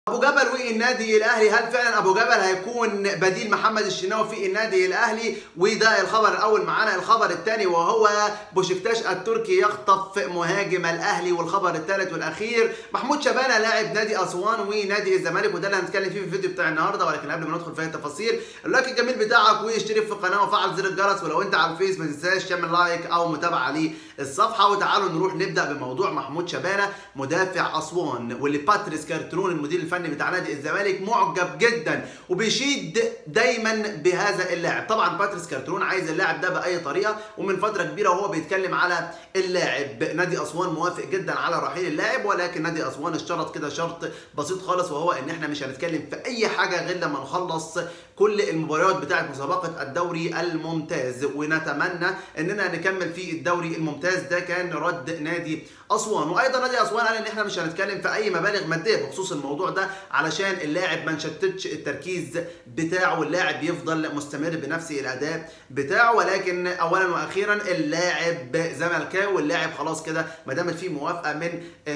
ابو جبل والنادي الاهلي هل فعلا ابو جبل هيكون بديل محمد الشناوي في النادي الاهلي وده الخبر الاول معانا الخبر الثاني وهو بوشكتاش التركي يخطف مهاجم الاهلي والخبر الثالث والاخير محمود شبانه لاعب نادي اسوان ونادي الزمالك وده اللي هنتكلم فيه في الفيديو بتاع النهارده ولكن قبل ما ندخل في التفاصيل اللايك الجميل بتاعك واشترك في القناه وفعل زر الجرس ولو انت على الفيس ما تنساش تعمل لايك او متابعه للصفحه وتعالوا نروح نبدا بموضوع محمود شبانه مدافع اسوان واللي باتريس كارترون المدير الفني بتاع نادي الزمالك معجب جدا وبيشيد دايما بهذا اللاعب طبعا باتريس كارترون عايز اللاعب ده باي طريقه ومن فتره كبيره وهو بيتكلم على اللاعب نادي اسوان موافق جدا على رحيل اللاعب ولكن نادي اسوان اشترط كده شرط بسيط خالص وهو ان احنا مش هنتكلم في اي حاجه غير لما نخلص كل المباريات بتاعه مسابقه الدوري الممتاز ونتمنى اننا نكمل في الدوري الممتاز ده كان رد نادي اسوان وايضا نادي اسوان قال ان احنا مش هنتكلم في اي مبالغ ماديه بخصوص الموضوع ده علشان اللاعب ما نشتتش التركيز بتاعه واللاعب يفضل مستمر بنفس الاداء بتاعه ولكن اولا واخيرا اللاعب زملكاوي واللاعب خلاص كده ما دامت في موافقه من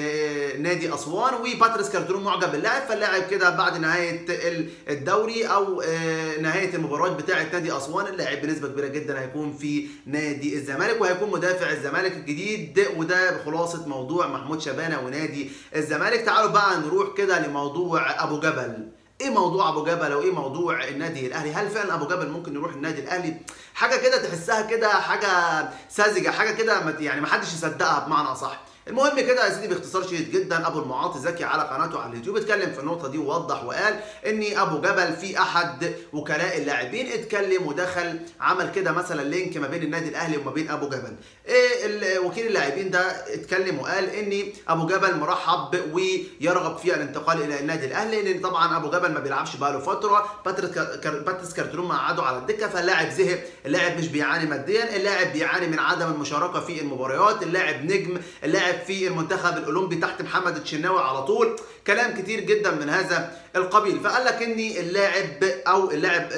آه نادي اسوان وباتريس كارترون معجب باللاعب فاللاعب كده بعد نهايه الدوري او آه نهايه المباراه بتاعه نادي اسوان اللاعب بنسبه كبيره جدا هيكون في نادي الزمالك وهيكون مدافع الزمالك الجديد وده خلاصه موضوع محمود شبانه ونادي الزمالك تعالوا بقى نروح كده لموضوع ابو جبل ايه موضوع ابو جبل وايه موضوع النادي الاهلي هل فعلا ابو جبل ممكن يروح النادي الاهلي حاجه كده تحسها كده حاجه ساذجه حاجه كده يعني ما حدش يصدقها بمعنى اصح المهم كده يا سيدي باختصار شديد جدا ابو المعاطي زكي على قناته على اليوتيوب اتكلم في النقطه دي ووضح وقال ان ابو جبل في احد وكلاء اللاعبين اتكلم ودخل عمل كده مثلا لينك ما بين النادي الاهلي وما بين ابو جبل ايه وكيل اللاعبين ده اتكلم وقال ان ابو جبل مرحب ويرغب في الانتقال الى النادي الاهلي لان طبعا ابو جبل ما بيلعبش بقاله فتره باتريس كارترون قعدوا على الدكه فاللاعب زهق اللاعب مش بيعاني ماديا اللاعب بيعاني من عدم المشاركه في المباريات اللاعب نجم اللاعب في المنتخب الاولمبي تحت محمد الشناوي على طول كلام كتير جدا من هذا القبيل فقال لك ان اللاعب او اللاعب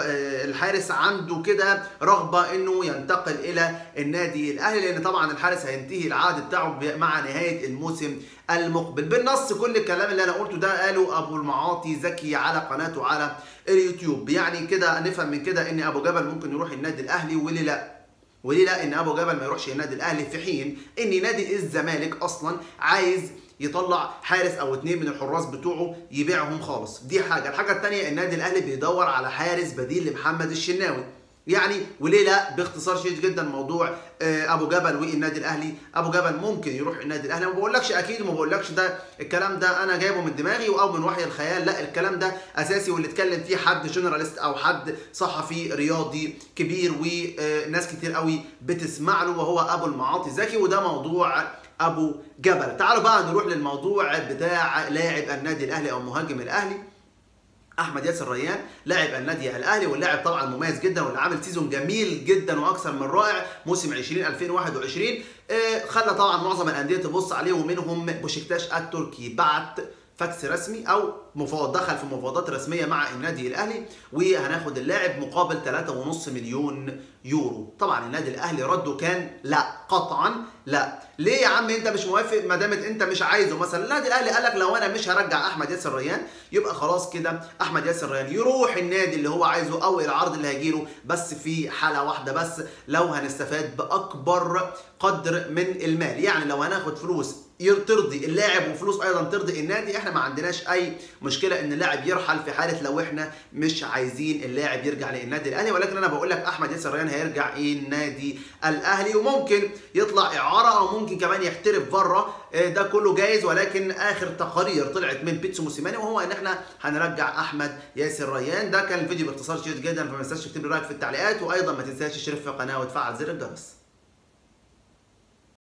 الحارس عنده كده رغبه انه ينتقل الى النادي الاهلي لان طبعا الحارس هينتهي العقد بتاعه مع نهايه الموسم المقبل بالنص كل الكلام اللي انا قلته ده قاله ابو المعاطي زكي على قناته على اليوتيوب يعني كده نفهم من كده ان ابو جبل ممكن يروح النادي الاهلي وليه لا وليه لا ان ابو جبل ما يروحش النادي الاهلي في حين ان نادي الزمالك اصلا عايز يطلع حارس او اتنين من الحراس بتوعه يبيعهم خالص دي حاجه الحاجه الثانيه النادي الاهلي بيدور على حارس بديل لمحمد الشناوي يعني وليه لا باختصار شديد جدا موضوع ابو جبل والنادي الاهلي ابو جبل ممكن يروح النادي الاهلي ما بقولكش اكيد وما بقولكش ده الكلام ده انا جايبه من دماغي او من وحي الخيال لا الكلام ده اساسي واللي اتكلم فيه حد جنراليست او حد صحفي رياضي كبير وناس كتير قوي بتسمع له وهو ابو المعاطي زكي وده موضوع ابو جبل تعالوا بقى نروح للموضوع بتاع لاعب النادي الاهلي او مهاجم الاهلي احمد ياسر ريان لاعب النادي الاهلي واللاعب طبعا مميز جدا واللي عامل سيزون جميل جدا واكثر من رائع موسم 20 2021 آه خلى طبعا معظم الانديه تبص عليه ومنهم بوشكتاش التركي بعت فاكس رسمي او مفاوض دخل في مفاوضات رسميه مع النادي الاهلي وهناخد اللاعب مقابل 3.5 مليون يورو طبعا النادي الاهلي رده كان لا قطعا لا ليه يا عم انت مش موافق ما دامت انت مش عايزه مثلا النادي الاهلي قال لك لو انا مش هرجع احمد ياسر ريان يبقى خلاص كده احمد ياسر ريان يروح النادي اللي هو عايزه او العرض اللي هيجيله بس في حاله واحده بس لو هنستفاد باكبر قدر من المال يعني لو هناخد فلوس ترضي اللاعب وفلوس ايضا ترضي النادي احنا ما عندناش اي مشكله ان اللاعب يرحل في حاله لو احنا مش عايزين اللاعب يرجع للنادي الاهلي ولكن انا بقول لك احمد ياسر ريان هيرجع النادي الاهلي وممكن يطلع اعاره او ممكن كمان يحترف بره ده كله جايز ولكن اخر تقارير طلعت من بيتسو موسيماني وهو ان احنا هنرجع احمد ياسر ريان ده كان الفيديو باختصار شديد جدا فما تنساش تكتب لي رايك في التعليقات وايضا ما تنساش تشترك في القناه وتفعل زر الجرس